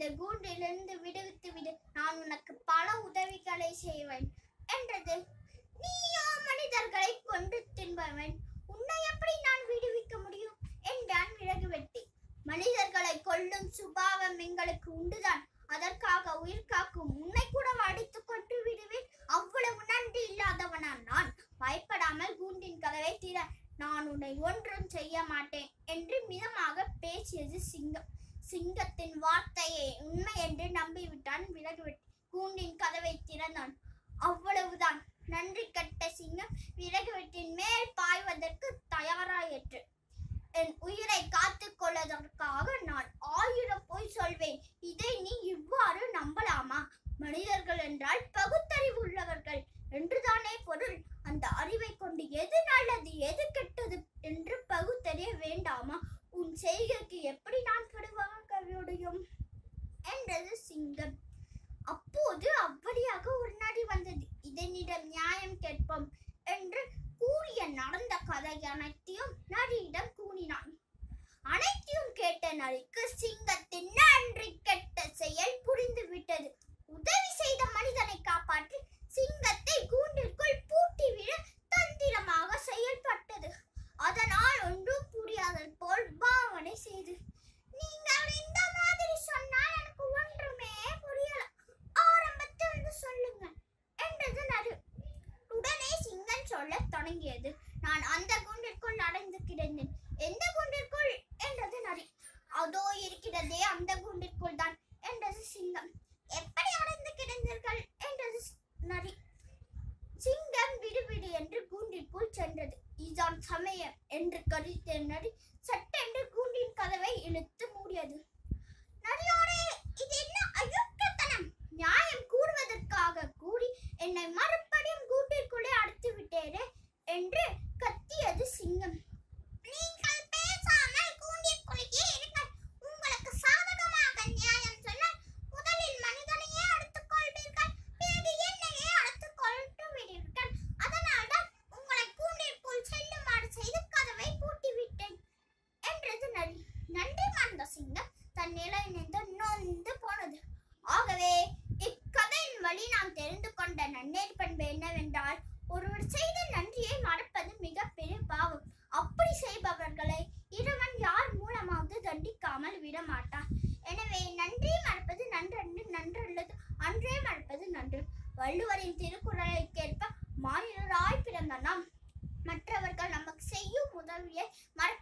என்னை கூண்டிலிருந்து விடுவித்து விடு நான் உனக்கு பல உதவிகளை செய்வேன் என்றது நீயோ மனிதர்களை கொண்டு தின்பவன் உன்னை எப்படி நான் விடுவிக்க முடியும் என்றான் விறகு வெட்டி மனிதர்களை கொல்லும் சுபாவம் எங்களுக்கு உண்டுதான் அதற்காக உயிர் காக்கும் உன்னை கூட அடித்துக் கொண்டு விடுவேன் அவ்வளவு நன்றி இல்லாதவனா நான் பயப்படாமல் கூண்டின் கதவை திற நான் உன்னை ஒன்றும் செய்ய மாட்டேன் என்று மிதமாக பேசியது சிங்கம் சிங்கத்தின் வார்த்தையை உண்மை என்று நம்பிவிட்டான் விறகு வெட்டி கூண்டின் கதவை திறந்தான் அவ்வளவுதான் நன்றி கட்ட சிங்கம் விறகு வெட்டின் மேல் பாய்வதற்கு தயாராயிற்று என் உயிரை காத்துக் கொள்வதற்காக நான் ஆயிரம் பொய் சொல்வேன் இதை நீ இவ்வாறு நம்பலாமா மனிதர்கள் என்றால் பகுத்தறிவு உள்ளவர்கள் என்றுதானே பொருள் அந்த அறிவை கொண்டு எது நல்லது எது கெட்டது என்று பகுத்தறிய வேண்டாமா உன் செய்கைக்கு எப்படி நான் கடுவாக முடியும் என்றது சிங்கம் அப்போது அவ்வழியாக ஒரு நரி வந்தது இதனிடம் நியாயம் கேட்போம் என்று கூறிய நடந்த கதை அனைத்தையும் நரியிடம் கூறினான் அனைத்தையும் கேட்ட நரிக்கு சிங்கத்தின் நன்றி கெட்ட செயல் புரிந்து விட்டது உதவி செய்த மனிதனை காப்பாற்றி சிங்கத்தை கூண்டிற்குள் பூட்டிவிட தந்திரமாக செயல்பட்டது அதனால் ஒன்றும் புரியாதது போல் பாவனை செய்து நீங்கள் இந்த மாதிரி சொன்னால் எனக்கு ஒன்றுமே புரியல ஆரம்பத்தில் இருந்து சொல்லுங்க என்றது நரி உடனே சிங்கம் சொல்லத் தொடங்கியது நான் அந்த குண்டிற்குள் அடைந்து கிடந்தேன் எந்த குண்டிற்குள் என்றது நரி அதோ இருக்கிறதே அந்த குண்டிற்குள் தான் என்றது சிங்கம் எப்படி அடைந்து கிடந்தீர்கள் என்றது ஸ்- நரி சிங்கம் விடுவிடு என்று கூண்டிற்குள் சென்றது இதுதான் சமயம் என்று கருதிய நரி சட்டென்று கூண்டின் கதவை இழுத்து மூடியது நரியோரே இது என்ன அயுத்தத்தனம் நியாயம் கூறுவதற்காக கூறி என்னை மறுபடியும் கூட்டிற்குள்ளே அடைத்து விட்டேரே என்று கத்தியது சிங்கம் நீங்கள் பேசாமல் கூண்டிற்குள்ளேயே இருங்கள் உங்களுக்கு சாதகமாக நியாயம் சொன்னால் முதலில் மனிதனையே அடித்துக் கொள்வீர்கள் பிறகு என்னையே அடித்துக் கொண்டு விடுவீர்கள் அதனால்தான் உங்களை கூண்டிற்குள் செல்லுமாறு செய்து கதவை பூட்டிவிட்டேன் என்றது நரி நன்றி மறந்த சிங்கம் தன் நிலை நின்று நொந்து போனது ஆகவே இக்கதையின் வழி நாம் தெரிந்து கொண்ட நன்னேற் பண்பு என்னவென்றால் ஒருவர் செய்த நன்றியை மறப்பது மிகப்பெரிய பாவம் அப்படி செய்பவர்களை இறைவன் யார் மூலமாவது தண்டிக்காமல் விட மாட்டார் எனவே நன்றி மறப்பது நன்றன்று நன்றல்லது அன்றே மறப்பது நன்று வள்ளுவரின் திருக்குறளுக்கேற்ப மாநிலராய் பிறந்த நாம் மற்றவர்கள் நமக்கு செய்யும் உதவியை மறக்க